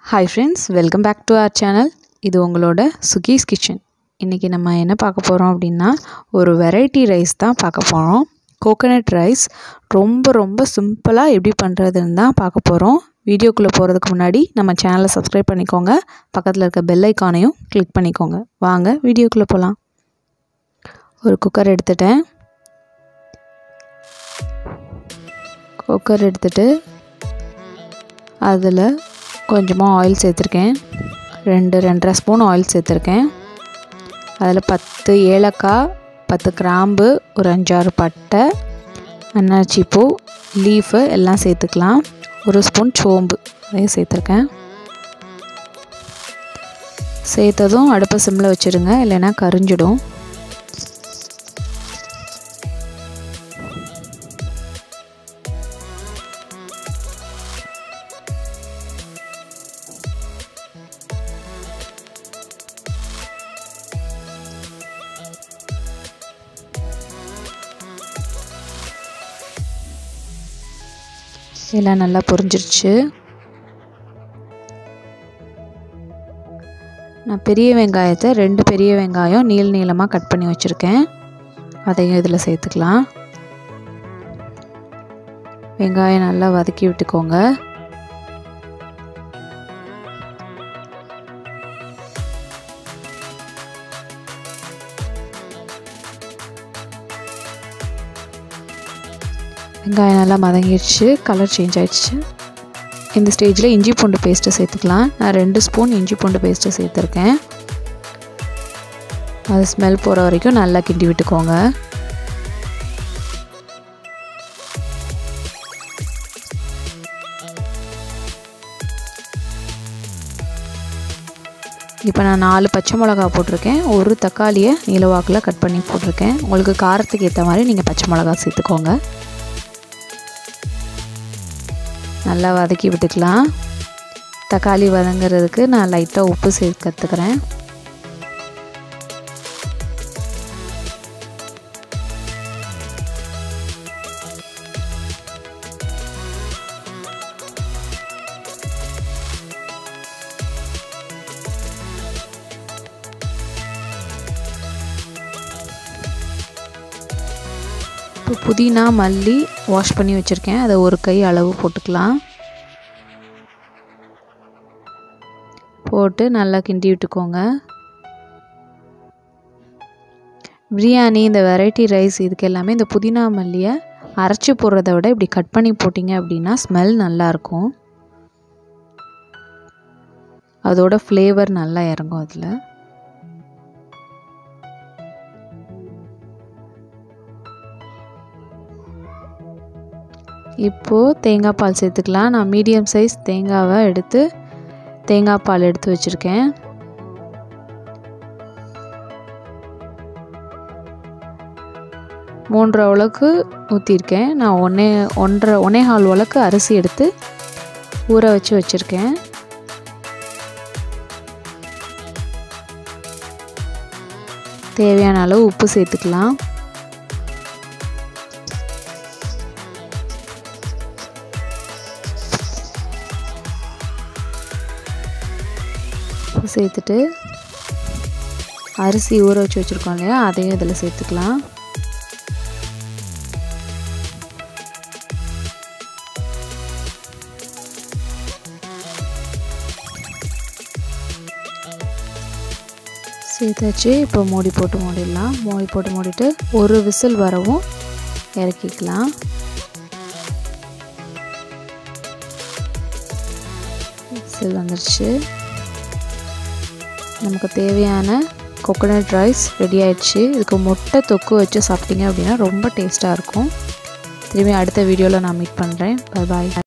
hi friends welcome back to our channel இது உங்களோட சுகீஸ் kitchen இன்றைக்கி நம்ம என்ன பார்க்க போகிறோம் அப்படின்னா ஒரு வெரைட்டி ரைஸ் தான் பார்க்க போகிறோம் கோகனட் ரைஸ் ரொம்ப ரொம்ப சிம்பிளாக எப்படி பண்ணுறதுன்னு தான் பார்க்க போகிறோம் வீடியோக்குள்ளே போகிறதுக்கு முன்னாடி நம்ம சேனலை சப்ஸ்கிரைப் பண்ணிக்கோங்க பக்கத்தில் இருக்க பெல் ஐக்கானையும் கிளிக் பண்ணிக்கோங்க வாங்க வீடியோக்குள்ளே போகலாம் ஒரு குக்கர் எடுத்துட்டேன் குக்கர் எடுத்துகிட்டு அதில் கொஞ்சமாக ஆயில் சேர்த்துருக்கேன் ரெண்டு ரெண்டரை ஸ்பூன் ஆயில் சேர்த்துருக்கேன் அதில் பத்து ஏலக்காய் பத்து கிராம்பு ஒரு அஞ்சாறு பட்டை அன்னாச்சி பூ லீஃபு எல்லாம் சேர்த்துக்கலாம் ஒரு ஸ்பூன் சோம்பு அதையும் சேர்த்துருக்கேன் சேர்த்ததும் அடுப்பை சிம்மில் வச்சுருங்க இல்லைன்னா கரிஞ்சிடும் எல்லாம் நல்லா புரிஞ்சிருச்சு நான் பெரிய வெங்காயத்தை ரெண்டு பெரிய வெங்காயம் நீள் நீளமாக கட் பண்ணி வச்சுருக்கேன் அதையும் இதில் சேர்த்துக்கலாம் வெங்காயம் நல்லா வதக்கி விட்டுக்கோங்க வெங்காயம் நல்லா மதங்கிடுச்சு கலர் சேஞ்ச் ஆகிடுச்சு இந்த ஸ்டேஜில் இஞ்சி பூண்டு பேஸ்ட்டு சேர்த்துக்கலாம் நான் ரெண்டு ஸ்பூன் இஞ்சி பூண்டு பேஸ்ட்டு சேர்த்துருக்கேன் அது ஸ்மெல் போகிற வரைக்கும் நல்லா கிண்டி விட்டுக்கோங்க இப்போ நான் நாலு பச்சை மிளகா போட்டிருக்கேன் ஒரு தக்காளியை நீலவாக்கில் கட் பண்ணி போட்டிருக்கேன் உங்களுக்கு காரத்துக்கு ஏற்ற மாதிரி நீங்கள் பச்சை மிளகா சேர்த்துக்கோங்க நல்லா வதக்கி விட்டுக்கலாம் தக்காளி வதங்கிறதுக்கு நான் லைட்டாக உப்பு சேர்த்து கற்றுக்கிறேன் இப்போ புதினா மல்லி வாஷ் பண்ணி வச்சுருக்கேன் அதை ஒரு கை அளவு போட்டுக்கலாம் போட்டு நல்லா கிண்டி விட்டுக்கோங்க பிரியாணி இந்த வெரைட்டி ரைஸ் இதுக்கு எல்லாமே இந்த புதினா மல்லியை அரைச்சி போடுறத விட இப்படி கட் பண்ணி போட்டிங்க அப்படின்னா ஸ்மெல் நல்லாயிருக்கும் அதோட ஃப்ளேவர் நல்லா இறங்கும் அதில் இப்போது தேங்காய் பால் சேர்த்துக்கலாம் நான் மீடியம் சைஸ் தேங்காவை எடுத்து தேங்காய் பால் எடுத்து வச்சுருக்கேன் மூன்றரை உலக்கு ஊற்றிருக்கேன் நான் ஒன்றே ஒன்றரை ஒன்றே கால் உலக்கு அரிசி எடுத்து ஊற வச்சு வச்சுருக்கேன் தேவையான அளவு உப்பு சேர்த்துக்கலாம் சேர்த்துட்டு அரிசி ஊற வச்சு வச்சுருக்கோம் இல்லையா அதையும் இதில் சேர்த்துக்கலாம் சேர்த்தாச்சு இப்போ மூடி போட்டு மூடிடலாம் மூடி போட்டு மூடிட்டு ஒரு விசில் வரவும் இறக்கிக்கலாம் விசில் வந்துருச்சு நமக்கு தேவையான கோகோனட் ரைஸ் ரெடி ஆயிடுச்சு இதுக்கு முட்டை தொக்கு வச்சு சாப்பிட்டீங்க அப்படின்னா ரொம்ப டேஸ்ட்டாக இருக்கும் திரும்பி அடுத்த வீடியோவில் நான் மீட் பண்ணுறேன் பை பாய்